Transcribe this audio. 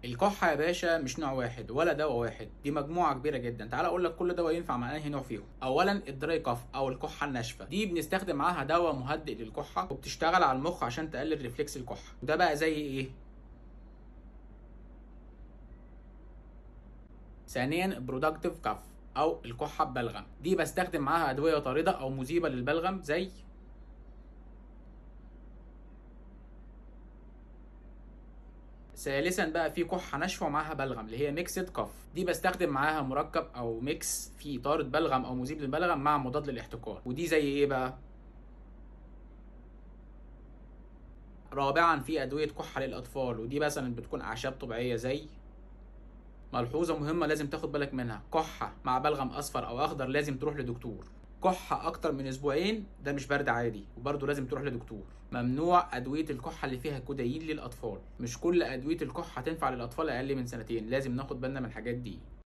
الكحة يا باشا مش نوع واحد ولا دواء واحد دي مجموعة كبيرة جدا تعال اقول لك كل دواء ينفع مع انهي نوع فيهم اولا الدراي كاف او الكحة الناشفة دي بنستخدم معاها دواء مهدئ للكحة وبتشتغل على المخ عشان تقلل ريفلكس الكحة وده بقى زي ايه ثانيا برودكتيف كاف او الكحة ببلغم دي بستخدم معاها ادوية طاردة او مذيبة للبلغم زي ثالثا بقى في كحه ناشفه ومعاها بلغم اللي هي ميكسد كف دي بستخدم معاها مركب او ميكس فيه طارد بلغم او مذيب للبلغم مع مضاد للاحتقان ودي زي ايه بقى رابعا في ادويه كحه للاطفال ودي مثلا بتكون اعشاب طبيعيه زي ملحوظه مهمه لازم تاخد بالك منها كحه مع بلغم اصفر او اخضر لازم تروح لدكتور كحة أكتر من أسبوعين ده مش برد عادي وبرضه لازم تروح لدكتور ممنوع أدوية الكحة اللي فيها كودايين للأطفال مش كل أدوية الكحة تنفع للأطفال أقل من سنتين لازم ناخد بالنا من الحاجات دي